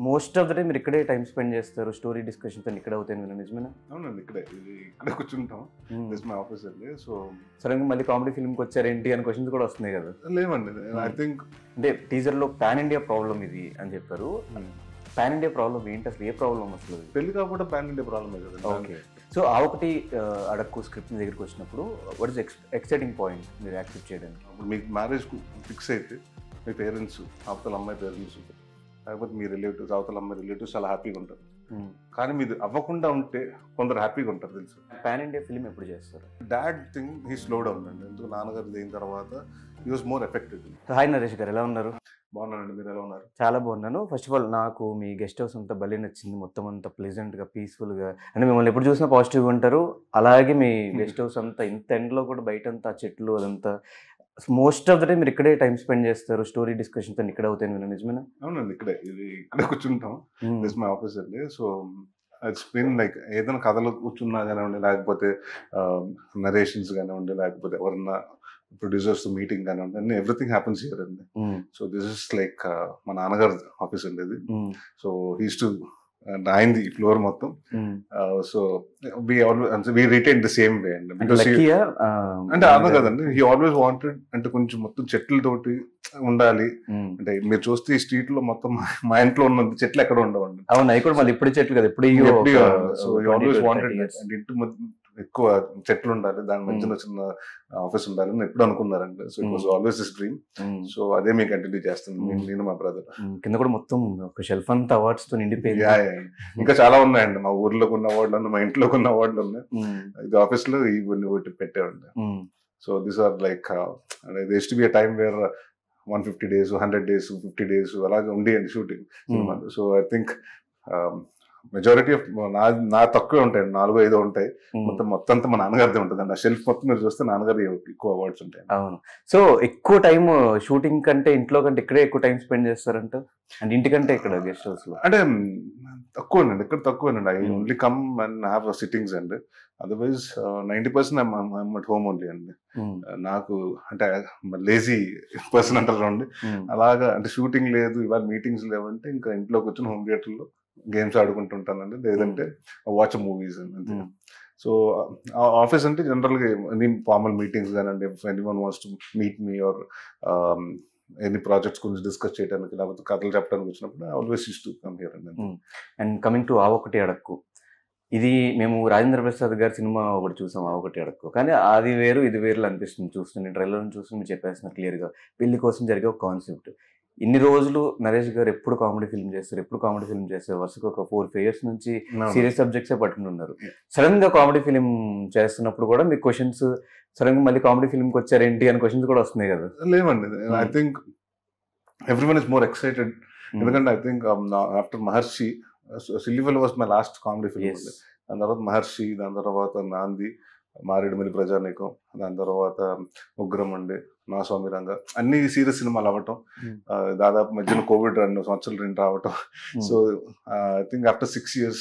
Most of the time మీరు ఇక్కడే time spend చేస్తారు స్టోరీ డిస్కషన్స్ అన్ని ఇక్కడే అవుతాయి విన నిజమేనా అవునండి ఇక్కడే ఇది ఇక్కడే కూర్చుంటాం దిస్ మై ఆఫీస్ అండి సో సడన్గా మళ్ళీ కామెడీ ఫిల్మ్కి వచ్చారేంటి అని క్వశ్చన్స్ కూడా వస్తున్నాయి కదా లేవండి ఐ థింక్ అంటే టీజర్లో పాన్ ఇండియా ప్రాబ్లం ఇది అని చెప్పారు పాన్ ఇండియా ప్రాబ్లం ఏంటి అసలు ఏ ప్రాబ్లం అసలు ఇది? పెళ్లి కాకపోతే ప్యాన్ ఇండియా ప్రాబ్లమే కదండి ఓకే సో ఆ ఒకటి ఆ, అడక్కు స్క్రిప్ట్ మీ దగ్గరికి వచ్చినప్పుడు వాట్ ఇస్ ఎక్సైటింగ్ పాయింట్ మీరు యాక్సెప్ట్ చేయడానికి ఇప్పుడు మీకు మ్యారేజ్ ఫిక్స్ అయితే మీ పేరెంట్స్ అవతల అమ్మాయి పేరెంట్స్ లేకపోతే మీ రిలేటివ్స్ అవతల అమ్మాయి రిలేటివ్స్ చాలా హ్యాపీగా ఉంటారు కానీ మీరు అవ్వకుండా ఉంటే కొందరు హ్యాపీగా ఉంటారు తెలుసు పాన్ ఇండియా ఫిల్మ్ ఎప్పుడు చేస్తారు dad thing he slow down అండి ఎందుకు నాన్నగారు దిగిన తర్వాత ఈ was more affected hi Naresh garu ఎలా ఉన్నారు బాగున్నానండి మీరు ఎలా ఉన్నారు చాలా బాగున్నాను ఫస్ట్ ఆఫ్ ఆల్ నాకు మీ గెస్ట్ హౌస్ అంతా భలే నచ్చింది మొత్తం అంతా ప్లెజెంట్గా పీస్ఫుల్గా అంటే మిమ్మల్ని ఎప్పుడు చూసినా పాజిటివ్గా ఉంటారు అలాగే మీ గెస్ట్ హౌస్ అంతా ఇంత ఎండ్లో కూడా బయట అంతా ఆ చెట్లు అదంతా మోస్ట్ ఆఫ్ ద టైం మీరు ఇక్కడే టైం స్పెండ్ చేస్తారు స్టోరీ డిస్కషన్స్ అన్ని ఇక్కడే అవుతాయి విన నిజమేనా అవునండి ఇక్కడే ఇది ఇక్కడే కూర్చుంటాం దిస్ మై ఆఫీస్ అండి సో ఇట్స్ బిన్ లైక్ ఏదైనా కథలు కూర్చున్నా కానివ్వండి లేకపోతే నరేషన్స్ కానివ్వండి లేకపోతే ఎవరన్నా ప్రొడ్యూసర్స్ మీటింగ్ కానివ్వండి అన్ని ఎవ్రీథింగ్ హ్యాపన్స్ హియర్ అండి సో దిస్ ఇస్ లైక్ మా నాన్నగారు ఆఫీస్ అండి ఇది సో హీస్ టు అయింది ఈ ఫ్లోర్ మొత్తం so we always we retain the same way అండి బికాస్ లక్కీయా అంటే అర్థం కదండి హీ ఆల్వేస్ వాంటెడ్ అంటే కొంచెం మొత్తం చెట్లతోటి ఉండాలి అంటే మీరు చూస్తే ఈ స్ట్రీట్ లో మొత్తం మా- మా ఇంట్లో ఉన్న చెట్లు ఎక్కడ ఉండవండి అవును అవి కూడా మళ్ళీ ఇప్పుడు చెట్లు కదా ఇప్పుడు సో ఆల్వేస్ వాంటెడ్ అంటే ఇంటి మధ్య ఎక్కువ చెట్లు ఉండాలి దాని మధ్యన చిన్న ఆఫీస్ ఉండాలి అని ఎప్పుడు అనుకున్నారండి so it was always this dream so అదే మీకు కంటిన్యూ చేస్తాను నేను- నేను మా బ్రదర్ కింద కూడా మొత్తం ఒక షెల్ఫ్ అంతా అవార్డ్స్ తో నిండిపోయింది ఇంకా చాలా ఉన్నాయండి మా ఊర్లో ఉన్న అవార్డులు ఉన్నాయి మా ఇంట్లో ఉన్న అవార్డులు ఉన్నాయి ఉమ్, ఇది ఆఫీస్ లో ఇవన్నీ ఒకటి పెట్టామండి um, so this are like this to be time where one fifty days hundred days fifty days అలాగే ఉండేయండి షూటింగ్ సినిమాలు so I think majority of నా నా తక్కువే ఉంటాయండి నాలుగు ఐదో ఉంటాయి ఉమ్. మొత్తం మొత్తం అంతా మా నాన్నగారిదే ఉంటుంది అండి ఆ షెల్ఫ్ మొత్తం మీరు చూస్తే నాన్నగారి ఎక్కువ అవార్డ్స్ ఉంటాయి అవును సో ఎక్కువ టైం షూటింగ్ కంటే ఇంట్లో కంటే ఇక్కడే ఎక్కువ టైం స్పెండ్ చేస్తారంట అండ్ ఇంటికంటే ఇక్కడ గెస్ట్ హౌస్ లో అంటే తక్కువేనండి ఇక్కడ తక్కువేనండి I Hmm. Only come and have sittings అండి otherwise ninety percent at home only అండి ఉమ్, నాకు అంటే లేజీ పర్సన్ అంటారు చూడండి ఉమ్, అలాగా అంటే షూటింగ్ లేదు ఇవాళ మీటింగ్స్ లేవంటే ఇంకా ఇంట్లో కూర్చొని హోమ్ థియేటర్లో గేమ్స్ ఆడుకుంటుంటానండి లేదంటే వాచ్ మూవీస్ అంతే Hmm. సో ఆఫీస్ అంటే జనరల్గా ఎనీ ఫార్మల్ మీటింగ్స్ కానండి any one wants to meet me or any projects గురించి డిస్కస్ చేయడానికి లేకపోతే కథలు చెప్పడానికి వచ్చినప్పుడు always use to come here అండి Hmm. అండ్ కమింగ్ టు ఆ ఒకటి అడక్కు ఇది మేము రాజేంద్ర ప్రసాద్ గారి సినిమా ఒకటి చూసాం ఆ ఒకటి అడక్కు కానీ అది వేరు ఇది వేరు అనిపిస్తుంది చూస్తుంది ట్రైలర్ చూసి మీరు చెప్పేస్తున్నారు క్లియర్గా పెళ్లి కోసం జరిగే ఒక కాన్సెప్ట్ ఇన్ని రోజులు నరేష్ గారు ఎప్పుడు కామెడీ ఫిల్మ్ చేస్తారు ఎప్పుడు కామెడీ ఫిల్మ్ చేస్తారు వరుసకు ఒక ఫోర్ ఫైవ్ ఇయర్స్ నుంచి సీరియస్ సబ్జెక్ట్స్ పట్టుకున్నారు Yeah. సడన్ గా కామెడీ ఫిలిం చేస్తున్నప్పుడు కూడా మీకు క్వశ్చన్స్ సడన్ గా మళ్ళీ కామెడీ ఫిల్మ్ కి వచ్చారేంటి అని క్వశ్చన్స్ కూడా వస్తున్నాయి కదా లేవండి I Hmm. Think every one is more excited ఎందుకంటే ఐ థింక్ ఆఫ్టర్ మహర్షి సిల్లివల్ was my last comedy film Yes. దాని తర్వాత మహర్షి దాని తర్వాత నాంది మారేడుమల్లి ప్రజానీకం దాని తర్వాత ఉగ్రం అండి నా స్వామి రంగ అన్ని సీరియస్ సినిమాలు అవ్వటం Hmm. ఆ, దాదాపు మధ్యన కోవిడ్ రెండు సంవత్సరాలు రెండు రావటం Hmm. So I think after six years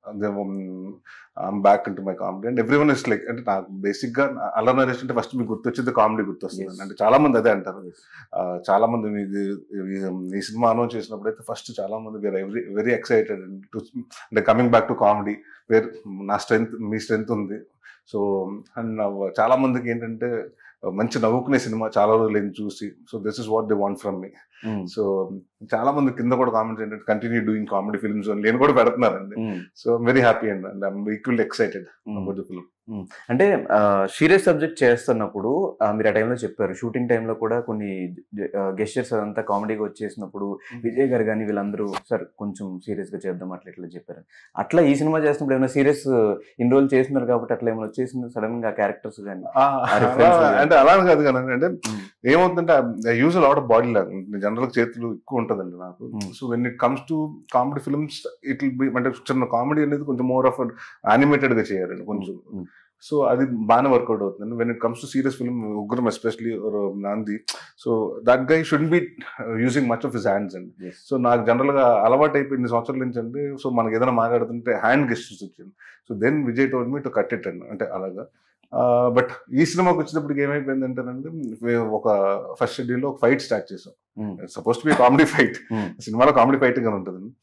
I'm back into my comedy and every one is like అంటే నాకు బేసిక్ గా అలా నరేష్ అంటే ఫస్ట్ మీకు గుర్తొచ్చేది కామెడీ గుర్తొస్తుంది Yes. అంటే చాలా మంది అదే అంటారు Yes. ఆ, చాలా మంది ఇది ఈ సినిమా అనౌన్స్ చేసినప్పుడు అయితే ఫస్ట్ చాలా మంది వేర్ వెరీ వెరీ ఎక్సైటెడ్ అంటే coming back to comedy where నా స్ట్రెంగ్త్ మీ స్ట్రెంగ్త్ ఉంది సో అండ్ చాలా మందికి ఏంటంటే మంచి నవ్వుకునే సినిమా చాలా రోజులు నేను చూసి so this is what they want from me Hmm. So చాలా మంది కింద కూడా కామెంట్స్ ఏంటంటే కంటిన్యూ డూయింగ్ కామెడీ ఫిల్మ్స్ నేను కూడా పెడుతున్నారండి Hmm. So very happy and and I'm equal excited Hmm. About the film అంటే సీరియస్ సబ్జెక్ట్ చేస్తున్నప్పుడు ఆ, మీరు ఆ టైంలో చెప్పారు షూటింగ్ టైంలో కూడా కొన్ని గెస్టర్స్ అదంతా కామెడీగా వచ్చేసినప్పుడు విజయ్ గారు కానీ వీళ్ళందరూ సార్ కొంచెం సీరియస్ గా చేద్దాం అట్లా ఇట్లా చెప్పారు అట్లా ఈ సినిమా చేసినప్పుడు ఏమైనా సీరియస్ ఇన్ని రోజులు చేస్తున్నారు కాబట్టి అట్లా ఏమైనా వచ్చేసింది సడన్ గా క్యారెక్టర్స్ కానీ reference అలా- అది. అంటే అలా అని కాదు కానీ అంటే Hmm. ఏమవుతుందంటే use lot of body language general చేతులు ఎక్కువ ఉంటుందండి నాకు Hmm. So when it comes to comedy films it be అంటే చిన్న కామెడీ అనేది కొంచెం మోర్ ఆఫ్ యానిమేటెడ్ గా చేయాలండి కొంచెం సో అది బాగానే వర్కౌట్ అవుతుంది when it comes to serious film Ugram especially Naandhi so that guy should be using much of his hands అండి సో నాకు జనరల్ గా అలవాటు అయిపోయింది సంవత్సరాల నుంచి అండి సో మనకి ఏదైనా మాట్లాడుతుంటే హ్యాండ్ గెస్టర్స్ వచ్చింది so then Vijay told me to cut it అండి అంటే అలాగా బట్ ఈ సినిమాకి వచ్చినప్పటికి ఏమైపోయింది అంటేనంటే మేము ఒక ఫస్ట్ షెడ్యూల్ ఒక ఫైట్ స్టార్ట్ చేసాం suppose to be comedy fight సినిమాలో కామెడీ ఫైట్ గా ఉంటుంది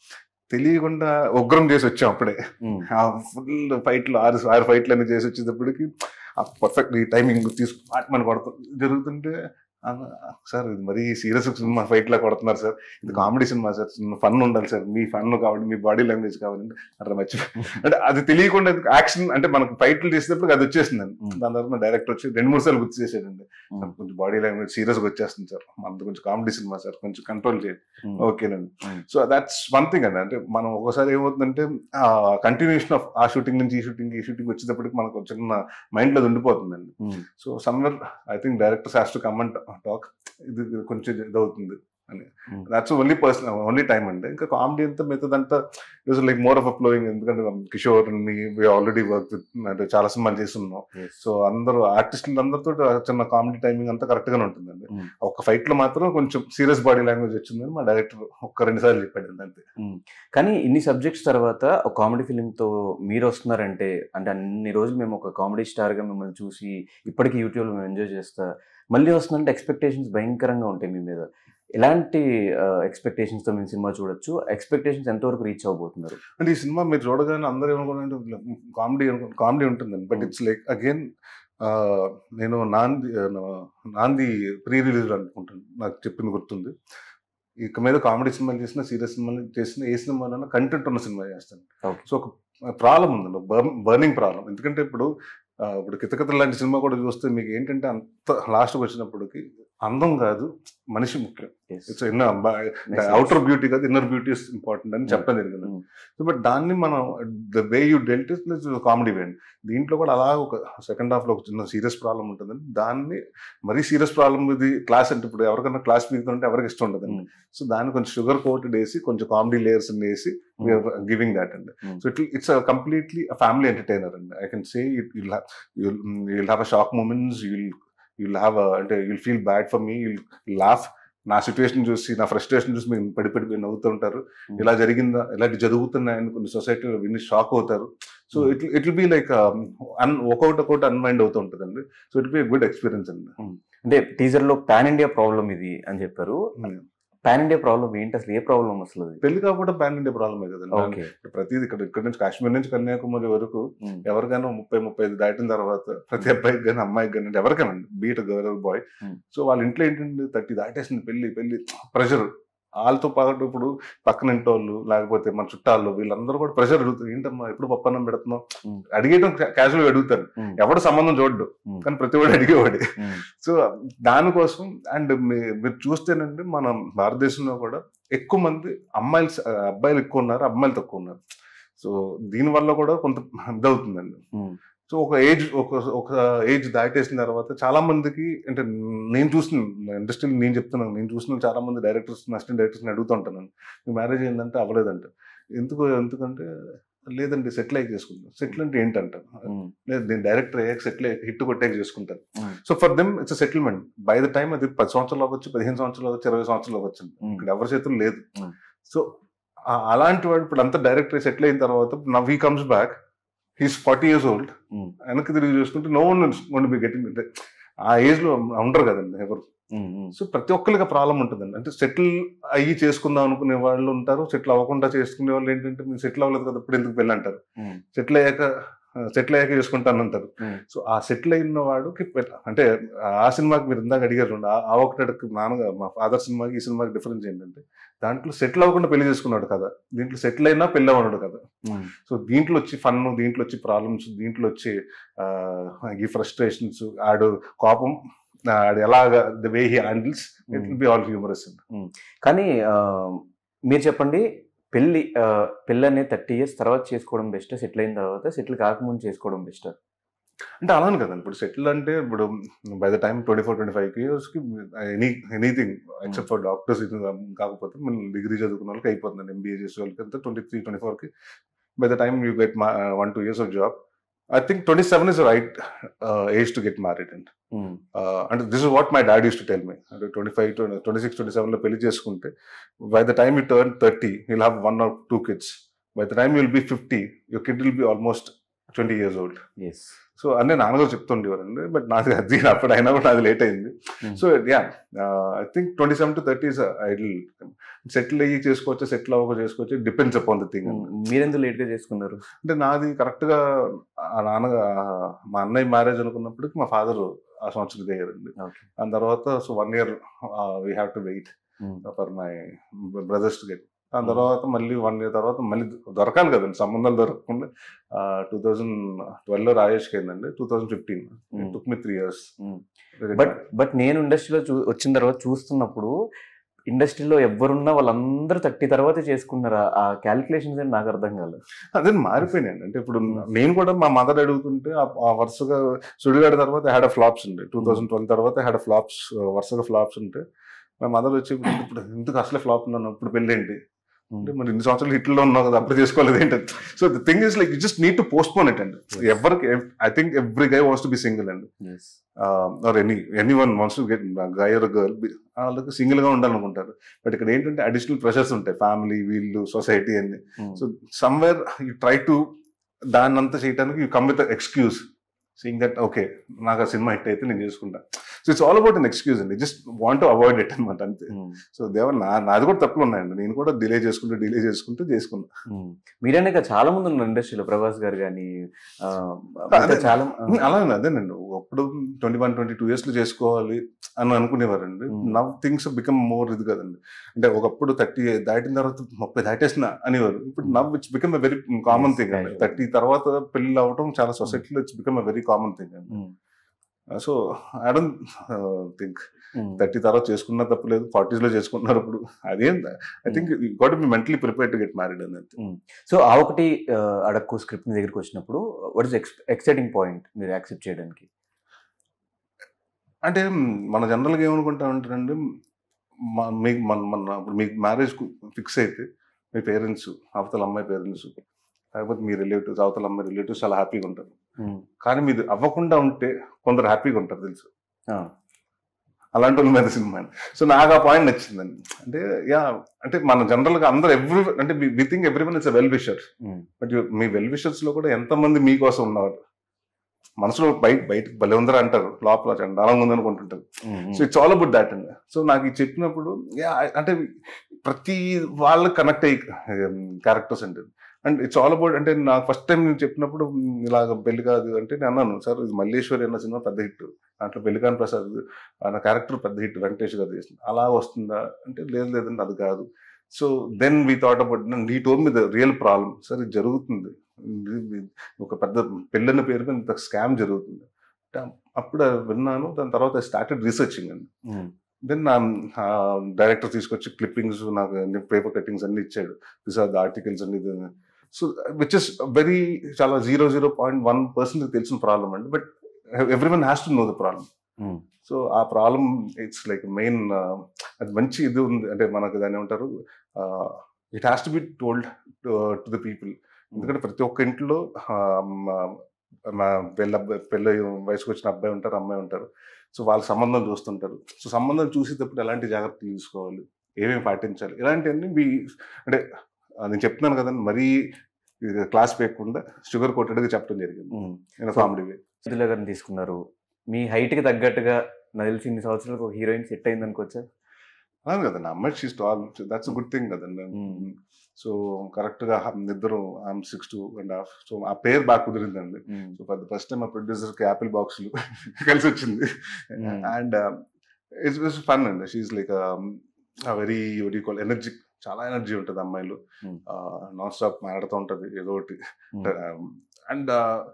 తెలియకుండా ఉగ్రం చేసి వచ్చాం అప్పుడే ఉమ్, ఆ ఫుల్ ఫైట్లు ఆరు ఆరు ఫైట్లు అన్ని చేసి వచ్చేటప్పటికి ఆ పర్ఫెక్ట్ ఈ టైమింగ్ తీసుకు మన కొడతాం జరుగుతుంటే ఆ, సార్ ఇది మరీ సీరియస్ సినిమా ఫైట్ లా కొడుతున్నారు సార్ ఇది కామెడీ సినిమా సార్ ఫన్ ఉండాలి సార్ మీ ఫన్ కావాలి మీ బాడీ లాంగ్వేజ్ కావాలంటే అట్లా మర్చిపోయి అంటే అది తెలియకుండా యాక్షన్ అంటే మనకు ఫైట్లు చేసేటప్పుడు అది వచ్చేసిందండి Hmm. దాని తర్వాత డైరెక్టర్ వచ్చి రెండు మూడు సార్లు గుర్తు చేసాడండి Hmm. సార్ కొంచెం బాడీ లాంగ్వేజ్ సీరియస్ గా వచ్చేస్తుంది సార్ మనది కొంచెం కామెడీ సినిమా సార్ కొంచెం కంట్రోల్ చేయండి ఉమ్, ఓకేనండి Hmm. So that's one thing అండి అంటే మనం ఒక్కోసారి ఏమవుతుందంటే కంటిన్యూషన్ ఆఫ్ ఆ షూటింగ్ నుంచి ఈ షూటింగ్ ఈ షూటింగ్ వచ్చేటప్పటికి మనకు చిన్న మైండ్ లో ఉండిపోతుందండి um, so somewhere I think directors has to come and talk ఇది ఇది కొంచెం ఇదవుతుంది అని Hmm. That's only person only time అండి ఇంకా కామెడీ అంతా మిగతాదంతా it like more of a flowing ఎందుకంటే కిషోర్ మీ ఆల్రెడీ వర్క్ అంటే చాలా సినిమాలు చేస్తున్నాం yes. సో అందరూ ఆర్టిస్టులు అందరితో చిన్న కామెడీ టైమింగ్ అంతా కరెక్ట్ గానే ఉంటుందండి Hmm. ఒక ఫైట్ లో మాత్రం కొంచెం సీరియస్ బాడీ లాంగ్వేజ్ వచ్చిందని మా డైరెక్టర్ ఒక్క రెండు సార్లు చెప్పాడు అంతే కానీ ఇన్ని సబ్జెక్ట్స్ తర్వాత ఒక కామెడీ ఫిలింతో మీరు వస్తున్నారంటే అంటే అన్ని రోజులు మేము ఒక కామెడీ స్టార్గా మిమ్మల్ని చూసి ఇప్పటికీ యూట్యూబ్లో మేము ఎంజాయ్ చేస్తా మళ్ళీ వస్తుందంటే ఎక్స్పెక్టేషన్స్ భయంకరంగా ఉంటాయి మీ మీద ఎలాంటి ఎక్స్పెక్టేషన్స్తో మేము సినిమా చూడొచ్చు ఎక్స్పెక్టేషన్స్ ఎంతవరకు రీచ్ అవబోతున్నారు అంటే ఈ సినిమా మీరు చూడగానే అందరూ ఏమనుకుంటే కామెడీ కామెడీ ఉంటుంది బట్ ఇట్స్ లైక్ అగైన్ నేను నాంది ఆ, నాంది ప్రీ రిలీజ్ అనుకుంటాను నాకు చెప్పింది గుర్తుంది ఇక మీద కామెడీ సినిమాలు చేసిన సీరియస్ సినిమాలు చేసిన ఏ సినిమాలైనా కంటెంట్ ఉన్న సినిమా చేస్తాను Okay. సో ఒక ప్రాబ్లం ఉందండి బర్నింగ్ ప్రాబ్లం ఎందుకంటే ఇప్పుడు ఆ, ఇప్పుడు కితకిత లాంటి సినిమా కూడా చూస్తే మీకు ఏంటంటే అంత లాస్ట్కి వచ్చినప్పటికి అందం కాదు మనిషి ముఖ్యం Yes. It's inner Message. Outer beauty కాదు ఇన్నర్ బ్యూటీ ఇస్ ఇంపార్టెంట్ అని చెప్పడం జరిగింది Mm. సో బట్ దాన్ని మనం the way you dealt is comedy way దీంట్లో కూడా అలా ఒక సెకండ్ హాఫ్ లో ఒక చిన్న సీరియస్ ప్రాబ్లం ఉంటుందండి దాన్ని మరీ సీరియస్ ప్రాబ్లం ఇది క్లాస్ అంటే ఇప్పుడు ఎవరికైనా క్లాస్ మిగుతుంటే ఎవరికి ఇష్టం ఉండదండి Mm. సో దాన్ని కొంచెం షుగర్ కోటెడ్ వేసి కొంచెం కామెడీ లేయర్స్ వేసి గివింగ్ దాట్ అండి Mm. So it it's completely family entertainer అండి I can say you'll you'll have a shock moments you'll you'll have అంటే you'll feel bad for me you'll laugh నా situation చూసి నా frustration చూసి మీరు పడి పడి మీరు నవ్వుతుంటారు Mm. ఇలా జరిగిందా ఇలాంటి జరుగుతున్నాయని కొన్ని సొసైటీలో విని షాక్ అవుతారు so Mm. It it will be like అన్ ఒకటి ఒకటి అన్మైండ్ అవుతూ ఉంటుందండి so it be good experience అండి అంటే టీజర్ లో పాన్ ఇండియా ప్రాబ్లం ఇది అని చెప్పారు పాన్ ఇండియా ప్రాబ్లం ఏంటి అసలు ఏ ప్రాబ్లం అసలు అది పెళ్లి కాకపోతే పాన్ ఇండియా ప్రాబ్లమే కదండి ఓకే ప్రతిది ఇక్కడ ఇక్కడ నుంచి కాశ్మీర్ నుంచి కన్యాకుమారి వరకు Mm. ఎవరికైనా ముప్పై ముప్పై ఐదు దాటిన తర్వాత ప్రతి అబ్బాయికి కానీ అమ్మాయికి కానీ అంటే ఎవరికైనా be it girl boy Hmm. So వాళ్ళ ఇంట్లో ఏంటంటే థర్టీ దాటేసింది పెళ్లి పెళ్లి ప్రెషర్ వాళ్ళతో పాటు ఇప్పుడు పక్కన ఇంటి వాళ్ళు లేకపోతే మన చుట్టాలు వీళ్ళందరూ కూడా ప్రెషర్ అడుగుతారు ఏంటమ్మా ఎప్పుడు పప్పన్నం పెడుతున్నావు Hmm. అడిగేయడం క్యాజువల్ గా అడుగుతారు Hmm. ఎవడు సంబంధం చూడ్డు Hmm. కానీ ప్రతి వాడు అడిగేవాడు ఉమ్, సో దానికోసం అండ్ మీరు చూస్తేనండి మన భారతదేశంలో కూడా ఎక్కువ మంది అమ్మాయిలు అబ్బాయిలు ఎక్కువ ఉన్నారు అమ్మాయిలు తక్కువ ఉన్నారు సో దీని వల్ల కూడా కొంత ఇదవుతుందండి ఉమ్, సో ఒక ఏజ్ ఒక ఒక ఏజ్ దాటేసిన తర్వాత చాలా మందికి అంటే నేను చూసిన ఇండస్ట్రీలో నేను చెప్తున్నాను నేను చూసిన చాలా మంది డైరెక్టర్స్ అసిస్టెంట్ డైరెక్టర్స్ని అడుగుతుంటాను మీ మ్యారేజ్ ఏంటంటే అవ్వలేదంట ఎందుకు ఎందుకంటే లేదండి సెటిల్ అయ్యి చేసుకుంటాను సెటిల్ అంటే ఏంటంటారు ఉమ్, లేదు నేను డైరెక్టర్ అయ్యాక సెటిల్ హిట్ కొట్టాక చేసుకుంటాను ఉమ్, so for them it's settlement by the time అది పది సంవత్సరాలు అవ్వచ్చు పదిహేను సంవత్సరాలు అవ్వచ్చు ఇరవై సంవత్సరాలు అవ్వచ్చు ఉమ్, ఇక్కడ ఎవరి చేతులు లేదు Mm. సో అలాంటి వాడు ఇప్పుడు అంతా డైరెక్టర్ సెటిల్ అయిన తర్వాత now he comes back he's forty years old um, వెనక్కి తిరిగి చూసుకుంటే నో వన్ బి గెటింగ్ అంటే ఆ ఏజ్ లో ఉండరు కదండి ఎవరు ఉమ్, ఉమ్, సో ప్రతి ఒక్కరికి ప్రాబ్లం ఉంటుందండి అంటే సెటిల్ అయ్యి చేసుకుందాం అనుకునే వాళ్ళు ఉంటారు సెటిల్ అవ్వకుండా చేసుకునే వాళ్ళు ఏంటంటే మీరు సెటిల్ అవ్వలేదు కదా ఇప్పుడు ఎందుకు పెళ్ళి అంటారు ఉమ్, సెటిల్ అయ్యాక సెటిల్ అయ్యాక చేసుకుంటాను అంటారు ఉమ్, సో ఆ సెటిల్ అయిన వాడికి పె- అంటే ఆ సినిమాకి మీరు ఇందాక అడిగారు చూడండి, ఆ- ఆ ఒకటి నాన్న మా ఫాదర్ సినిమాకి ఈ సినిమాకి డిఫరెన్స్ ఏంటంటే దాంట్లో సెటిల్ అవ్వకుండా పెళ్లి చేసుకున్నాడు కదా దీంట్లో సెటిల్ అయినా పెళ్లి అవ్వడు కదా ఉమ్, సో దీంట్లో వచ్చి ఫన్ దీంట్లో వచ్చి ప్రాబ్లమ్స్ దీంట్లో వచ్చి ఆ, ఈ ఫ్రస్ట్రేషన్స్ ఆడు కోపం ఆడు ఎలాగా the way he handles it will be all humorous కానీ ఆ, మీరు చెప్పండి పెళ్లి ఆ, పెళ్ళి అనేది థర్టీ ఇయర్స్ తర్వాత చేసుకోవడం బెస్ట్ సెటిల్ అయిన తర్వాత సెటిల్ కాకముందు చేసుకోవడం బెస్ట్ అంటే అలానే కదండి ఇప్పుడు సెటిల్ అంటే ఇప్పుడు by the time twenty four twenty five years కి any anything except for doctors ఇది కాకపోతే మనం డిగ్రీ చదువుకున్న వాళ్ళకి అయిపోతుంది ఎంబీఏ చేసే వాళ్ళకి అంతా ట్వంటీ త్రీ ట్వంటీ ఫోర్ కి by the time you get one two years of job I think twenty seven is right age to get married and అంటే this is what my daddy use to tell me అంటే twenty five twenty six twenty seven లో పెళ్లి చేసుకుంటే by the time you turn thirty will have one or two kids by the time will be fifty your kid will be almost twenty years old yes so అన్నీ నాన్నగారు చెప్తుండేవారండి but నాకు అది అప్పుడు అయినా కూడా అది లేట్ అయింది Hmm. So yeah I think twenty seven to thirty is ideal settle అయ్యి చేసుకోవచ్చు సెటిల్ అవ్వక చేసుకోవచ్చు డిపెండ్స్ అపాన్ ద థింగ్ మీరెందుకు లేట్ గా చేసుకున్నారు అంటే నాది కరెక్ట్ గా ఆ నాన్న మా అన్నయ్య మ్యారేజ్ అనుకున్నప్పటికి మా ఫాదర్ ఆ సంవత్సరం దిగారండి ఓకే దాని తర్వాత so one year we have to wait for my brothers to get దాని Hmm. తర్వాత మళ్ళీ వన్ ఇయర్ తర్వాత మళ్ళీ దొరకాలి కదండి సంబంధాలు దొరకకుండా టూ థౌజండ్ ట్వెల్వ్ రాజేష్కి అయిందండి two thousand fifteen took me three years but but నేను ఇండస్ట్రీలో చూ వచ్చిన తర్వాత చూస్తున్నప్పుడు ఇండస్ట్రీలో ఎవరున్నా వాళ్ళందరూ థర్టీ తర్వాతే చేసుకున్నారు ఆ క్యాలిక్యులేషన్స్ అని నాకు అర్థం కాలేదు అదే మారిపోయినాయండి అంటే ఇప్పుడు నేను కూడా మా మదర్ అడుగుతుంటే ఆ- ఆ వరుసగా సుడిగాడి తర్వాత హ్యాడ్ ఫ్లాప్స్ ఉండే టూ థౌసండ్ ట్వెల్వ్ తర్వాత హ్యాడ్ ఫ్లాప్స్ వరుసగా ఫ్లాప్స్ ఉంటే మా మదర్ వచ్చి ఇప్పుడు ఇప్పుడు ఎందుకు అసలే ఫ్లాప్ ఉన్నాను ఇప్పుడు పెళ్ళి ఏంటి అంటే మరి ఇన్ని సంవత్సరాలు హిట్లో ఉన్నావు కదా అప్పుడు చేసుకోలేదు ఏంటి so the thing is like just need to postpone it అండి ఎవరికి I think every guy wants to be single అండి Yes. Or any any one wants to get guy or girl వాళ్ళకి సింగిల్ గా ఉండాలనుకుంటారు but ఇక్కడ ఏంటంటే additional pressures ఉంటాయి family వీళ్ళు సొసైటీ అన్ని Mm. So somewhere you try to దాన్ని అంతా చేయడానికి you come with excuse seeing that okay నాకు ఆ సినిమా హిట్ అయితే నేను చేసుకుంటా so it's all about an excuse అండి just want to avoid it అనమాట అంతే Mm. సో దేవర్ నా నాది కూడా తప్పులు ఉన్నాయండి నేను కూడా డిలే చేసుకుంటూ డిలే చేసుకుంటూ చేసుకున్నా Mm. మీరనే కాదు, చాలా మంది ఉన్నారు ఇండస్ట్రీలో ప్రభాస్ గారు కానీ అదే. చాలా అలాగే అదేనండి అప్పుడు twenty one twenty two years లో చేసుకోవాలి అని అనుకునేవారండి Hmm. Now things become more ఇది కదండి అంటే ఒకప్పుడు థర్టీ దాటిన తర్వాత ముప్పై దాటేసిన అనేవారు ఇప్పుడు Hmm. Now it's become a very common Yes, thing అండి casual. థర్టీ తర్వాత పెళ్లి అవటం చాలా సొసైటీలో it's become a very common thing అండి Mm. So I don't think Mm. Thirty తర్వాత చేసుకున్నా తప్పలేదు ఫార్టీస్ లో చేసుకుంటున్నారు ఇప్పుడు అదేం I think got be mentally prepare to get married అనేది సో ఆ ఒకటి ఆ, అడక్కు స్క్రిప్ట్ మీ దగ్గరికి వచ్చినప్పుడు వాట్ ఇస్ ఎక్సైటింగ్ పాయింట్ మీరు యాక్సెప్ట్ చేయడానికి అంటే మన జనరల్గా ఏమనుకుంటా ఉంటారండి మ- మీకు మన మన ఇప్పుడు మీకు మ్యారేజ్ ఫిక్స్ అయితే మీ పేరెంట్స్ అవతల అమ్మాయి పేరెంట్స్ లేకపోతే మీ రిలేటివ్స్ అవతల అమ్మాయి రిలేటివ్స్ చాలా హ్యాపీగా ఉంటారు Mm. కానీ మీది అవ్వకుండా ఉంటే కొందరు హ్యాపీగా ఉంటారు తెలుసు Ah. అలాంటి వాళ్ళ మీద సినిమా సో నాకు ఆ పాయింట్ నచ్చిందండి అంటే యా అంటే మన జనరల్గా అందరు ఎవ్రీ అంటే we think every everyone it's well wisher Mm. But మీ వెల్ విషర్స్ లో కూడా ఎంతమంది మీకోసం ఉన్నారు మనసులో బయట బయట భలే ఉందరా అంటారు లోపల చండాలంగా ఉంది అనుకుంటుంటారు Mm. So it's all about that అండి సో నాకు ఇది చెప్పినప్పుడు yeah, అంటే ప్రతి వాళ్ళు కనెక్ట్ అయ్యి క్యారెక్టర్స్ అంటే అండ్ ఇట్స్ ఆల్ అబౌట్ అంటే నాకు ఫస్ట్ టైం నేను చెప్పినప్పుడు "మ్, ఇలాగ పెళ్లి కాదు అంటే నేను అన్నాను సార్ ఇది మల్లేశ్వరి అన్న సినిమా పెద్ద హిట్ దాంట్లో పెళ్లికాన్ ప్రసాద్ నా క్యారెక్టర్ పెద్ద హిట్ వెంకటేష్ గారు చేసింది అలా వస్తుందా అంటే లేదు లేదండి అది కాదు so then we thought about ఈ told me the real problem sir ఇది జరుగుతుంది ఇది- ఇది ఒక పెద్ద పెళ్ళన్న పేరు మీద ఇంత స్కామ్ జరుగుతుంది అంటే అప్పుడు విన్నాను దాని తర్వాత స్టార్టెడ్ రీసెర్చింగ్ అండి Mm. దెన్ నా డైరెక్టర్ తీసుకొచ్చి క్లిప్పింగ్స్ నాకు పేపర్ కట్టింగ్స్ అన్ని ఇచ్చాడు దిస్ ఆర్ ద ఆర్టికల్స్ అన్ని సో విచ్ ఇస్ వెరీ చాలా zero zero point one percent తెలిసిన ప్రాబ్లం అండి but everyone has to know the problem Mm. So ఆ ప్రాబ్లం ఇట్స్ లైక్ మెయిన్ అది మంచి ఇది ఉంది అంటే మనకు దాన్ని ఏమంటారు it has to be told to the people ఎందుకంటే ప్రతి ఒక్క ఇంట్లో ఆ, మా- మా పెళ్ళ అబ్బాయి పెళ్ళి వయసుకు వచ్చిన అబ్బాయి ఉంటారు అమ్మాయి ఉంటారు సో వాళ్ళ సంబంధం చూస్తుంటారు సో సంబంధం చూసేటప్పుడు ఎలాంటి జాగ్రత్తలు తీసుకోవాలి ఏమేమి పాటించాలి ఇలాంటివన్నీ మీ అంటే ఆ, నేను చెప్తున్నాను కదండి మరీ క్లాస్ వేయకుండా షుగర్ కోటెడ్గా చెప్పడం జరిగింది Mm. నేను So- కామెడీ వే సుధీల గారిని తీసుకున్నారు మీ హైట్ కి తగ్గట్టుగా నాకు తెలిసి ఇన్ని సంవత్సరాలకు ఒక హీరోయిన్ సెట్ అయింది అనుకోవచ్చా అలాగే కదండి అమ్మాయి she stall that's good thing కదండి Mm. సో కరెక్ట్ గా ఇద్దరు I'm six two and half so ఆ పేరు బాగా కుదిరిందండి Mm. So for the first time ఆ ప్రొడ్యూసర్ కి యాపిల్ బాక్స్లు కలిసి వచ్చింది Mm. And it's it's fun అండి she like very very calm energy చాలా ఎనర్జీ ఉంటుంది అమ్మాయిలు Mm. నాన్ స్టాప్ మాట్లాడుతూ ఉంటుంది ఏదో ఒకటి Mm. And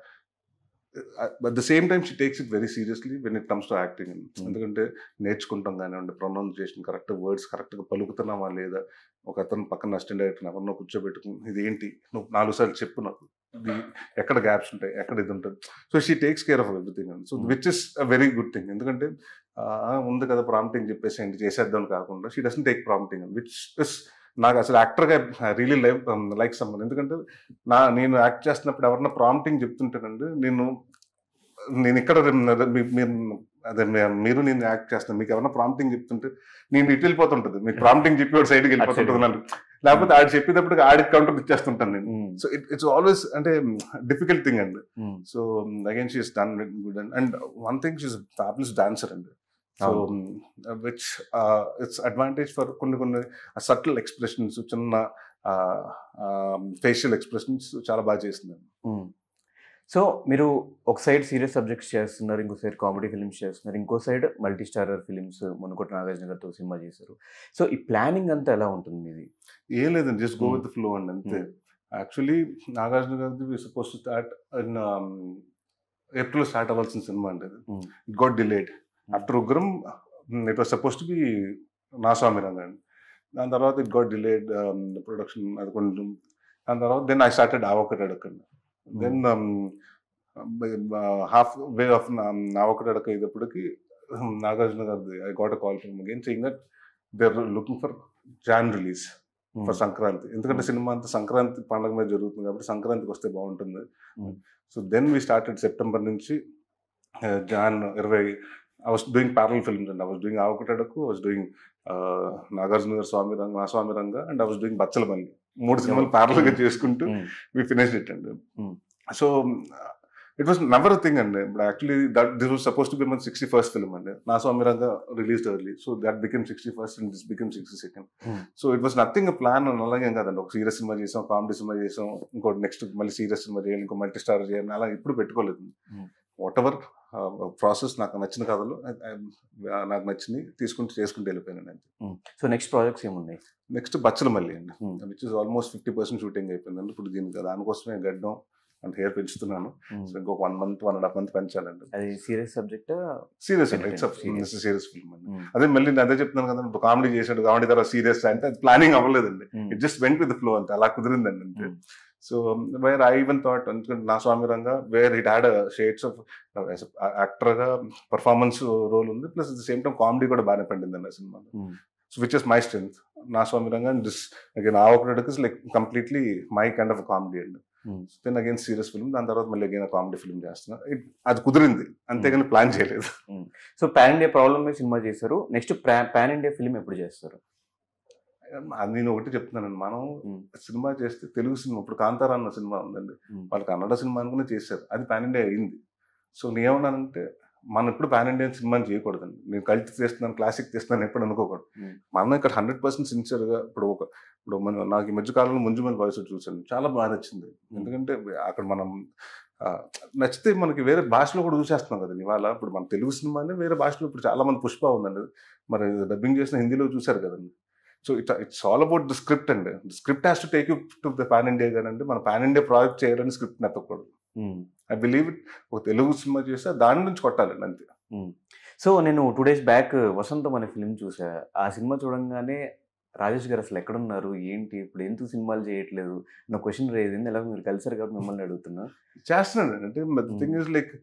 at the same time she takes it very seriously when it comes to acting ఎందుకంటే నేర్చుకుంటాం కానివ్వండి ప్రొనౌన్సియేషన్ కరెక్ట్ వర్డ్స్ కరెక్ట్గా పలుకుతున్నామా లేదా ఒక అతను పక్కన అసిస్టెంట్ డైరెక్టర్ ఎవరినో కూర్చోబెట్టుకుని ఇది ఏంటి నువ్వు నాలుగు సార్లు చెప్పు నాకు ఇది ఎక్కడ గ్యాప్స్ ఉంటాయి ఎక్కడ ఇది ఉంటుంది so she takes care of everything అండి so Hmm. Which is a very good thing ఎందుకంటే ఆ, ఉంది కదా ప్రాంప్టింగ్ చెప్పేసి ఏంటి చేసేద్దాం కాకుండా షీ డసన్ టేక్ ప్రాంప్టింగ్ అండి విచ్ ఇస్ నాకు అసలు యాక్టర్గా రియలీ లైక్ లైక్ సమ్మన్ ఎందుకంటే నా నేను యాక్ట్ చేస్తున్నప్పుడు ఎవరన్నా ప్రాంప్టింగ్ చెప్తుంటానండి నేను నేను ఇక్కడ మీ- మీరు అదే మీ- మీరు నేను యాక్ట్ చేస్తాను మీకు ఎవరైనా ప్రాంప్టింగ్ చెప్తుంటే నేను ఇటు వెళ్ళిపోతుంటుంది మీకు ప్రాంప్టింగ్ చెప్పి సైడ్కి వెళ్ళిపోతుంటుంది నన్ను లేకపోతే ఆడు చెప్పేటప్పుడు ఆడికి కౌంటర్ ఇచ్చేస్తుంటాను నేను um, so it it's always అంటే డిఫికల్ట్ థింగ్ అండి um, so again she's done good and and one thing she's fabulous dancer అండి so which it's advantage for కొన్ని కొన్ని సటిల్ ఎక్స్ప్రెషన్స్ చిన్న ఫేషియల్ ఎక్స్ప్రెషన్స్ చాలా బాగా చేస్తుంది ఉమ్. సో మీరు ఒక సైడ్ సీరియస్ సబ్జెక్ట్స్ చేస్తున్నారు ఇంకో సైడ్ కామెడీ ఫిల్మ్స్ చేస్తున్నారు ఇంకో సైడ్ మల్టీ స్టారర్ ఫిల్మ్స్ మునుకోట నాగార్జున గారితో సినిమా చేశారు సో ఈ ప్లానింగ్ అంతా ఎలా ఉంటుంది మీది ఏం లేదండి just go Hmm. With flow అండి అంతే Hmm. యాక్చువల్లీ నాగార్జున గారిది suppose to start in April start అవ్వాల్సిన సినిమా అండి Hmm. It got delayed after Ugram it was suppose to be Naa Saami రంగ అండి దాని తర్వాత ఇట్ గాట్ డిలేడ్ ప్రొడక్షన్ అది కొంచెం దాని తర్వాత దెన్ ఐ స్టార్టెడ్ ఆవొకటి అడగండి దెన్ హాఫ్ వే ఆఫ్ నావొకటి అడక ఇదప్పటికి నాగార్జున గారిది I got a call from again saying that they are looking for Jan release um, for Sankranti ఎందుకంటే Mm. సినిమా అంతా సంక్రాంతి పండుగ మీద జరుగుతుంది కాబట్టి సంక్రాంతికి వస్తే బాగుంటుంది Mm. So then we started September నుంచి జాన్ ఇరవై I was doing parallel films and I was doing Aa Okkati Adakku I was doing Nagarjuna గారి Saami Ranga Naa Saami Ranga and I was doing Bachhala Malli మూడు సినిమాలు Yeah. ప్యారల్ గా Mm. చేసుకుంటూ ఉమ్, వి ఫినిష్డ్ ఇట్ అండి Mm. So it was never thing అండి ఇప్పుడు actually that this was suppose to be my sixty first film అండి నా Saami Ranga released early so that become sixty first and this become sixty second Hmm. So it was nothing plan అలాగే కాదండి ఒక serious సినిమా చేసాం comedy సినిమా చేసాం ఇంకోటి నెక్స్ట్ మళ్ళీ సీరియస్ సినిమా చేయాలి ఇంకో మల్టీ స్టార్ చేయాలి అలా ఇప్పుడు పెట్టుకోలేదు Hmm. వాట్ ఎవర్ ప్రాసెస్ నాకు నచ్చిన కథలు I- I- నాకు నచ్చింది తీసుకుంటూ చేసుకుంటూ వెళ్ళిపోయాను అంతే ఉమ్. సో నెక్స్ట్ ప్రాజెక్ట్స్ ఏమున్నాయి నెక్స్ట్ బచ్చల మళ్ళీ అండి Hmm. Which is almost fifty percent shooting అయిపోయిందండి ఇప్పుడు దీనికి దానికోసమే గడ్డం అండ్ హెయిర్ పెంచుతున్నాను ఉమ్, సో ఇంకొక one month one and half month పెంచాలండి అది సీరియస్ సబ్జెక్ట్ సీరియస్ అండి ఇట్స్ Serious. సీరియస్ ఫిల్మ్ అండి అదే మళ్ళీ నేను అదే చెప్తున్నాను కదా ఇప్పుడు కామెడీ చేశాడు కామెడీ తర్వాత సీరియస్ అంటే అది ప్లానింగ్ అవ్వలేదండి it just went with flow అంతే అలా కుదిరిందండి అంతే Mm. So where I even thought ఎందుకంటే Naa Saami Ranga where it had shades of actor గా పర్ఫార్మెన్స్ రోల్ ఉంది plus the same time comedy కూడా బాగానే పండిందండి ఆ సినిమా so which is my strength Naa Saami Ranga and this again ఆ ఒకటి like completely my kind of comedy అండి దెన్ అగైన్ సీరియస్ ఫిల్మ్ దాని తర్వాత మళ్ళీ అగైన్ కామెడీ ఫిల్మ్ చేస్తున్నా It- అది కుదిరింది అంతేగాని ప్లాన్ చేయలేదు సో పాన్ ఇండియా ప్రాబ్లమ్ మీద సినిమా చేశారు నెక్స్ట్ పాన్ ఇండియా ఫిల్మ్ ఎప్పుడు చేస్తారు అది నేను ఒకటి చెప్తున్నానండి మనం Mm. సినిమా చేస్తే తెలుగు సినిమా ఇప్పుడు కాంతార అన్న సినిమా ఉందండి Mm. వాళ్ళు కన్నడ సినిమా అనుకుని చేశారు అది పాన్ ఇండియా అయింది సో నేనేమన్నానంటే మనం ఇప్పుడు పాన్ ఇండియన్ సినిమాని చేయకూడదండి నేను కల్ట్ చేస్తున్నాను క్లాసిక్ చేస్తున్నాను ఎప్పుడు అనుకోకూడదు Mm. మనం ఇక్కడ హండ్రెడ్ పర్సెంట్ సిన్సియర్గా ఇప్పుడు ఒక ఇప్పుడు మన నాకు ఈ మధ్య కాలంలో ముంజుమల్ వాయిస్ చూసాను చాలా బాగా నచ్చింది ఎందుకంటే అక్కడ మనం ఆ, నచ్చితే మనకి వేరే భాషలో కూడా చూసేస్తున్నాం కదా ఇవాళ ఇప్పుడు మన తెలుగు సినిమానే వేరే భాషలో ఇప్పుడు చాలా మంది పుష్ప ఉందండి మరి డబ్బింగ్ చేసిన హిందీలో చూశారు కదండి so it it's all about the script అండి script has to take you to the pan India కానండి మన పాన్ ఇండియా ప్రాజెక్ట్ చేయాలని స్క్రిప్ట్ నెత్తకూడదు ఐ బిలీవ్ ఇట్ ఒక తెలుగు సినిమా చేస్తే దాని నుంచి కొట్టాలండి అంతే సో నేను టూ డేస్ బ్యాక్ వసంతం అనే ఫిల్మ్ చూసా ఆ సినిమా చూడంగానే రాజేష్ గారు అసలు ఎక్కడున్నారు ఏంటి ఇప్పుడు ఎందుకు సినిమాలు చేయట్లేదు నా క్వశ్చన్ రేసింది ఎలా మీరు కలిసారు కాబట్టి మిమ్మల్ని అడుగుతున్నా చేస్తున్నాను అంటే thing is like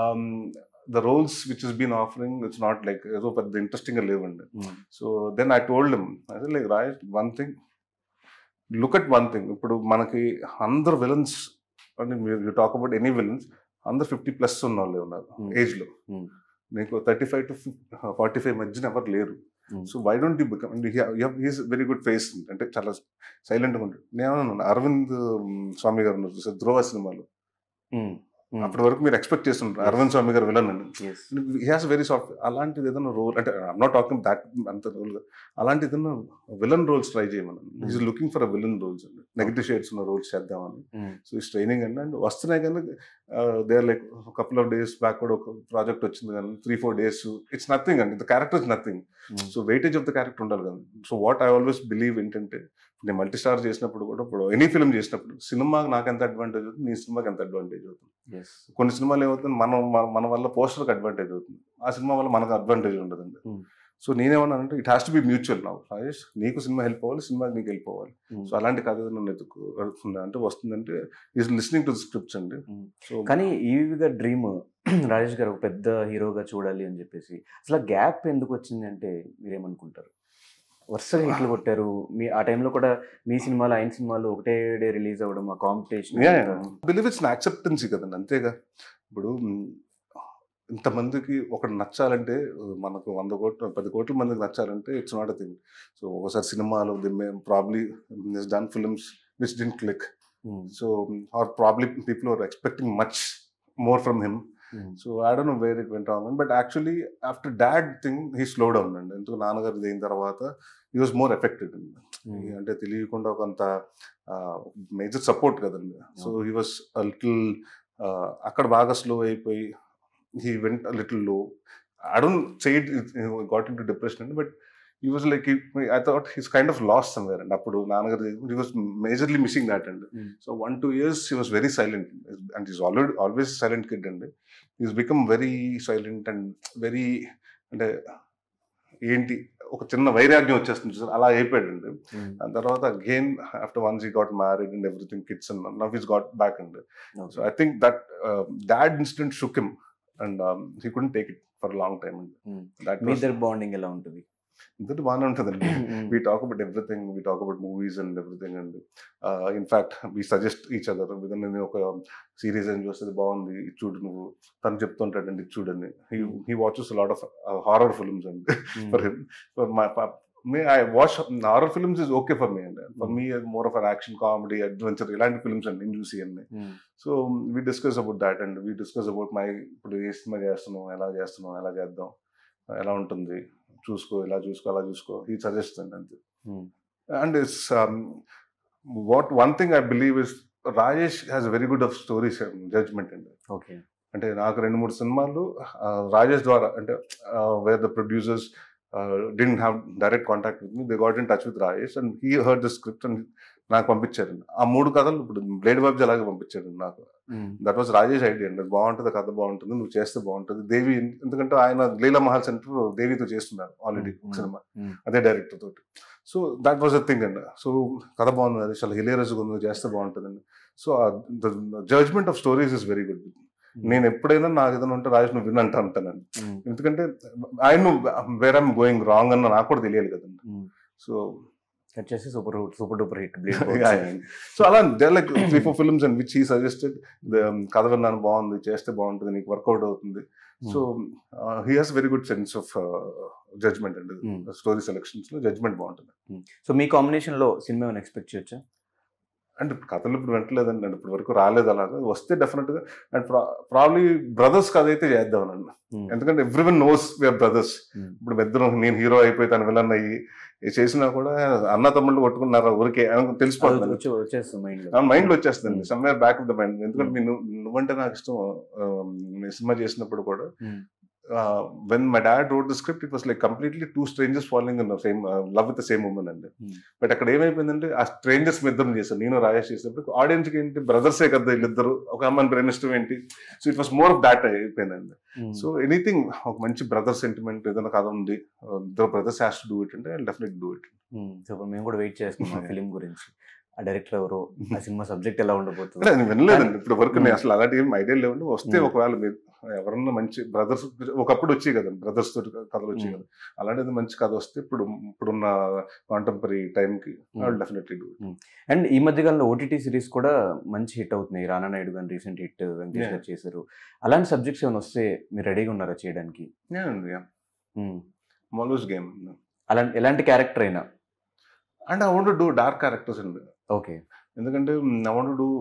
the roles which is been offering it's not like ఏదో పెద్ద ఇంట్రెస్టింగ్ గా లేవండి so then I told him అదే లైక్ రాయ్ one thing look at one thing ఇప్పుడు మనకి అందరు విలన్స్ అంటే you talk about any villains అందరు ఫిఫ్టీ ప్లస్ ఉన్న వాళ్ళు ఉన్నారు Hmm. ఏజ్ లో Hmm. నీకు thirty five to forty five మధ్యన ఎవరు లేరు Hmm. So why don't you become he's very good face అంటే చాలా సైలెంట్గా ఉంటాడు నేను అరవింద్ ఉమ్, స్వామి గారు ఉన్నారు చూసారు ధ్రువ సినిమాలో అప్పటి వరకు మీరు ఎక్స్పెక్ట్ చేస్తుంటారు Yes. అరవింద్ స్వామి గారు విలన్ అండి yes he has very soft అలాంటిది ఏదైనా రోల్ అంటే ఐమ్ నాట్ టాకింగ్ దాట్ అంత రోల్ అలాంటి ఏదైనా విలన్ రోల్స్ ట్రై చేయమని is looking for a villain roles అండి నెగిటివ్ షేడ్స్ ఉన్న రోల్స్ చేద్దామని సో ఈ ట్రైనింగ్ అండి అండ్ వస్తున్నాయి కానీ they are like couple of days back కూడా ఒక ప్రాజెక్ట్ వచ్చింది కానీ three four days it's nothing అండి the character is nothing so weightage of the character ఉండాలి కదా so what I always believe ఏంటంటే నేను మల్టీ స్టార్ చేసినప్పుడు కూడా ఇప్పుడు ఎనీ ఫిల్మ్ చేసినప్పుడు సినిమాకి నాకు ఎంత అడ్వాంటేజ్ అవుతుంది నీ సినిమాకి ఎంత అడ్వాంటేజ్ అవుతుంది ఎస్ కొన్ని సినిమాలు ఏమవుతుంది మనం మన- మన వల్ల పోస్టర్కి అడ్వాంటేజ్ అవుతుంది ఆ సినిమా వల్ల మనకు అడ్వాంటేజ్ ఉండదండి Hmm. సో నేనేమన్నానంటే it has to be mutual నా రాజేష్ నీకు సినిమా హెల్ప్ అవ్వాలి సినిమాకి నీకు హెల్ప్ అవ్వాలి సో అలాంటి కథ ఏదైనా ఎత్తుకు వెళ్తుంది అంటే వస్తుందంటే ఈజ్ లిస్నింగ్ టు స్క్రిప్ట్స్ అండి Hmm. సో కానీ ఈవిగా డ్రీమ్ రాజేష్ గారు ఒక పెద్ద హీరోగా చూడాలి అని చెప్పేసి అసలు గ్యాప్ ఎందుకు వచ్చింది అంటే మీరేమనుకుంటారు వరుసగా హిట్లు కొట్టారు మీ ఆ టైంలో కూడా మీ సినిమాలు ఆయన సినిమాలు ఒకటే డే రిలీజ్ అవ్వడం ఆ కాంపిటీషన్ బిలీవ్ ఇట్స్ యాక్సెప్టెన్సీ కదండి అంతేగా ఇప్పుడు ఇంతమందికి ఒకటి నచ్చాలంటే మనకు వంద కోట్లు పది కోట్ల మందికి నచ్చాలంటే it's not a thing so ఒకసారి సినిమాలు they may probably done films which didn't click so are probably people are expecting much more from him so I don't know where it went wrong but actually after dad thing he slow down అండి ఎందుకు నాన్నగారు అయిన తర్వాత he was more affected అంటే తెలియకుండా కొంత major support కదండి so he was little అక్కడ బాగా స్లో అయిపోయి he went little low I don't say it got into depression అండి but he was like I thought he's kind of lost somewhere అండి అప్పుడు నాన్నగారు he was majorly missing that అండి Mm. So one two years he was very silent and he's already always silent kid అండి he's become very silent and very అంటే ఏంటి ఒక చిన్న వైరాగ్యం వచ్చేస్తుంది చూసారు అలా అయిపోయాడండి దాని తర్వాత again after once he got married and everything kids and now he's got back and so I think that that incident shook him and he couldn't take it for long time and Mm. That మీ ఇద్దరు bonding ఎలా ఉంటుంది ఇంతటి బాగానే ఉంటుందండి we talk about everything we talk about movies and everything and uh, in fact we suggest each other విధంగా నేను ఒక సిరీస్ ఏం చూస్తే బాగుంది ఇది చూడు నువ్వు తను చెప్తుంటాడండి ఇది చూడండి he watches lot of horror films అండి for him for my may I watch horror films is okay for me అండి for me more of an action comedy adventure ఇలాంటి ఫిల్మ్స్ అండి నేను చూసి అన్ని so we discuss about that and we discuss about my ఇప్పుడు ఏ cinema చేస్తున్నాం ఎలా చేస్తున్నాం ఎలా చేద్దాం ఎలా ఉంటుంది చూసుకో ఇలా చూసుకో అలా చూసుకో ఈ సజెస్ట్ అండి అంతే and it's what one thing I believe is Rajesh has very good of stories judgement అండి ఓకే అంటే నాకు రెండు మూడు సినిమాలు ఆ, రాజేష్ ద్వారా అంటే where the producers didn't have direct contact with me they got in touch with Rajesh and he heard the script and నాకు పంపించారండి ఆ మూడు కథలు ఇప్పుడు బ్లేడ్ బాబ్జీ అలాగే పంపించారండి నాకు దట్ వాజ్ రాజేష్ ఐడియా అండి అది బాగుంటుంది కథ బాగుంటుంది నువ్వు చేస్తే బాగుంటుంది దేవి ఎందుకంటే ఆయన లీలా మహల్ సెంటర్ దేవితో చేస్తున్నారు ఆల్రెడీ Mm. Cinema Mm. అదే డైరెక్టర్ తోటి so that was a thing అండి సో కథ బాగుంది అది చాలా హిలేరియస్ ఉంది చేస్తే బాగుంటుందండి so the judgement of stories is very good నేను ఎప్పుడైనా నాకు ఏదైనా ఉంటే రాజేష్ నువ్వు విన్ అంటా అంటానండి ఎందుకంటే ఆయన వేర్ ఐమ్ గోయింగ్ రాంగ్ అన్న నాకు కూడా తెలియాలి కదండి సో వచ్చేసి super super duper hit so అలా they like three four films and which he suggested కథ విన్నాను బాగుంది చేస్తే బాగుంటుంది నీకు వర్కౌట్ అవుతుంది so he has very good sense of judgement అండి స్టోరీ సెలెక్షన్స్ లో జడ్జ్మెంట్ బాగుంటుంది సో మీ కాంబినేషన్ లో సినిమా ఏమైనా ఎక్స్పెక్ట్ చేయొచ్చా అండ్ కథలు ఇప్పుడు వెంటలేదండి అండి ఇప్పటి వరకు రాలేదు అలాగా వస్తే డెఫినెట్ గా అండ్ ప్రాబ్లీ బ్రదర్స్ కథ అయితే చేద్దాం అండి ఎందుకంటే everyone knows we are brothers ఇప్పుడు ఇద్దరు నేను హీరో అయిపోయి తను విలన్ అయ్యి ఇది చేసినా కూడా అన్న తమ్ముళ్ళు కొట్టుకున్నారు ఊరికే అని తెలిసిపోతుంది వచ్చేస్తుంది మైండ్ లో నా మైండ్ లో వచ్చేస్తుంది somewhere back of the mind ఎందుకంటే మీ నువ్వు- నువ్వంటే నాకు ఇష్టం ఆ, మీ సినిమా చేసినప్పుడు కూడా Hmm. When my dad read the script it was like completely two strangers following in same love with the same woman అండి Hmm. బట్ అక్కడ ఏమైపోయిందంటే ఆ స్ట్రేంజర్స్ ఇద్దరు చేశాను నేను రాజేష్ చేసినప్పుడు ఆడియన్స్ కి ఏంటి బ్రదర్సే కదా వీళ్ళిద్దరు ఒక అమ్మాయిని ప్రేమిష్టం ఏంటి so it was more of that అయిపోయిందండి సో ఎనీథింగ్ ఒక మంచి బ్రదర్ సెంటిమెంట్ ఏదైనా కథ ఉంది ఇద్దరు brothers has to do it అంటే డెఫినెట్ డూ ఇట్ సో ఇప్పుడు మేము కూడా వెయిట్ చేస్తున్నాం ఫిలిం గురించి ఆ డైరెక్టర్ ఎవరు ఆ సినిమా సబ్జెక్ట్ ఎలా ఉండబోతుంది అంటే నేను వినలేదండి ఇప్పుడు వరకు నేను Hmm. అసలు అలాంటి ఏం ఐడియా లేవండి వస్తే Hmm. ఒకవేళ మీరు ఎవరన్నా మంచి బ్రదర్స్ ఒకప్పుడు వచ్చాయి కదండి బ్రదర్స్ తోటి కథలు వచ్చాయి Hmm. కదా అలాంటిది మంచి కథ వస్తే ఇప్పుడు ఇప్పుడున్న కాంటెంపరీ టైంకి Hmm. డెఫినెట్లీ డూ అండ్ ఈ మధ్య కాలంలో ఓటీటీ సిరీస్ కూడా మంచి హిట్ అవుతున్నాయి రానా నాయుడు గారి రీసెంట్ హిట్ వెంకటేష్ Yeah. గారు చేశారు అలాంటి సబ్జెక్ట్స్ ఏమైనా వస్తే మీరు రెడీగా ఉన్నారా చేయడానికి Hmm. మాల్యూస్ గేమ్ అలాంటి ఎలాంటి క్యారెక్టర్ అయినా and I want do dark characters అండి ఓకే ఎందుకంటే ఐ వాంట్ డూ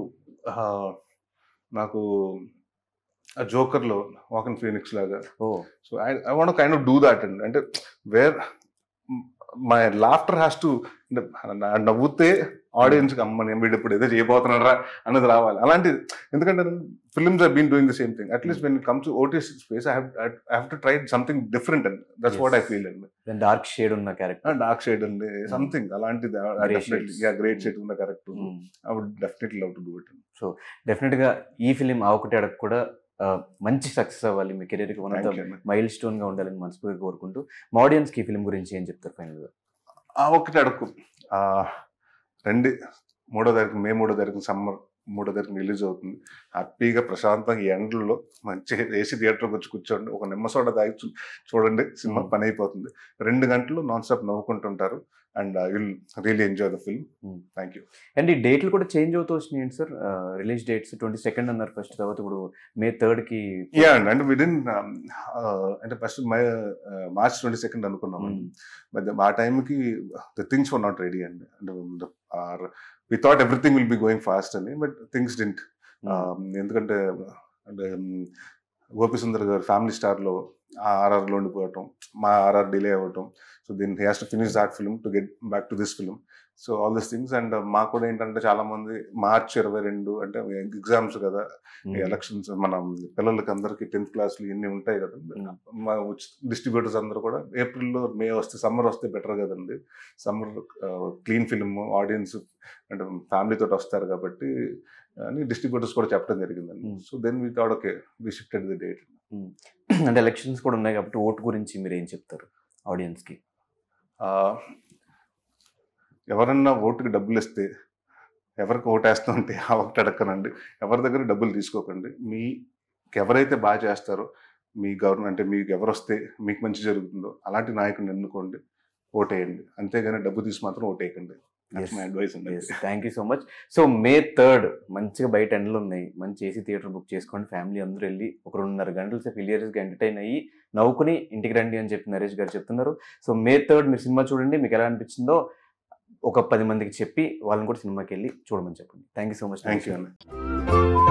నాకు ఆ జోకర్లో వాకన్ ఫీనిక్స్ లాగా oh so I I want kind of do that అండి అంటే where my laughter has to అంటే నా- నవ్వుతే ఆడియన్స్ కి అమ్మ నేను వీడు ఇప్పుడు ఏదో చేయబోతున్నారా అన్నది రావాలి అలాంటి ఎందుకంటే films are been doing the same thing at least when comes to OTT space I have to try something different అండి దట్స్ వాట్ ఐ ఫీల్ అండి డార్క్ షేడ్ ఉన్న క్యారెక్టర్ డార్క్ షేడ్ అండి సంథింగ్ అలాంటిది Grey definitely shades. Yeah great shade ఉన్న correct I would definitely love to do it definite గా ఈ film ఆ ఒకటి అడగ కూడా ఆ, మంచి సక్సెస్ అవ్వాలి మీ కెరీర్ కి one of the thank you milestone గా ఉండాలని మనస్ఫూర్తిగా కోరుకుంటూ మా ఆడియన్స్ కి ఈ ఫిలిం గురించి ఏం చెప్తారు ఫైనల్ గా ఆ ఒక్కటి అడుగు ఆ, రెండు మూడో తారీఖు మే మూడో తారీఖు సమ్మర్ మూడో తారీఖు రిలీజ్ అవుతుంది హ్యాపీగా ప్రశాంతంగా ఈ ఎండల్లో మంచి ఏసీ థియేటర్కి వచ్చి కూర్చోండి ఒక నిమ్మ సోడా తాగి చూ- చూడండి సినిమా Hmm. పని అయిపోతుంది రెండు గంటలు నాన్ స్టాప్ నవ్వుకుంటుంటారు and will really enjoy the film Hmm. Thank you and ఈ డేట్లు కూడా చేంజ్ అవుతూ వచ్చినాయి sir release dates twenty second అన్నారు ఫస్ట్ తర్వాత ఇప్పుడు మే థర్డ్ కి యా అండి అంటే విదిన్ అంటే first my March twenty second అనుకున్నాం Hmm. బట్ ఆ టైంకి the things were not ready అండి అంటే we thought everything will be going fast అని బట్ థింగ్స్ డింట్ ఎందుకంటే అంటే గోపి సుందర్ గారు ఫ్యామిలీ స్టార్లో ఆర్ఆర్లో ఉండిపోవటం మా ఆర్ఆర్ డిలే అవ్వటం so then he has to finish that film to get back to this film so all this things and మాకు కూడా ఏంటంటే చాలా మంది మార్చ్ ఇరవై రెండు అంటే ఎగ్జామ్స్ కదా ఎలక్షన్స్ మన పిల్లలకి అందరికి టెన్త్ క్లాస్లు ఇన్ని ఉంటాయి కదా మా డిస్ట్రిబ్యూటర్స్ అందరూ కూడా ఏప్రిల్లో మే వస్తే సమ్మర్ వస్తే బెటర్ కదండి సమ్మర్ క్లీన్ ఫిల్మ్ ఆడియన్స్ అంటే ఫ్యామిలీ తోటి వస్తారు కాబట్టి అని డిస్ట్రిబ్యూటర్స్ కూడా చెప్పడం జరిగిందండి Hmm. So then we thought okay we shifted the date అంటే ఎలక్షన్స్ కూడా ఉన్నాయి కాబట్టి ఓటు గురించి మీరు ఏం చెప్తారు ఆడియన్స్ కి ఎవరన్నా ఓటుకి డబ్బులు ఇస్తే ఎవరికి ఓటేస్తూ ఉంటే ఆ ఒకటి అడక్కనండి ఎవరి దగ్గర డబ్బులు తీసుకోకండి మీకు ఎవరైతే బాగా చేస్తారో మీ గవర్నమెంట్ అంటే మీకు ఎవరు వస్తే మీకు మంచి జరుగుతుందో అలాంటి నాయకుడిని ఎన్నుకోండి ఓటేయండి అంతేగాని డబ్బు తీసి మాత్రం ఓటేయకండి Yes. మై అడ్వైస్ అండి thank you so much so May third మంచిగా బయట ఎండలు ఉన్నాయి మంచి ఏసీ థియేటర్ బుక్ చేసుకోండి ఫ్యామిలీ అందరూ వెళ్ళి ఒక రెండున్నర గంటలు సేపు హిలియరస్గా ఎంటర్టైన్ అయ్యి నవ్వుకుని ఇంటికి రండి అని చెప్పి నరేష్ గారు చెప్తున్నారు సో మే థర్డ్ మీరు సినిమా చూడండి మీకు ఎలా అనిపించిందో ఒక పది మందికి చెప్పి వాళ్ళని కూడా సినిమాకి వెళ్ళి చూడమని చెప్పండి thank you so much thank you అండి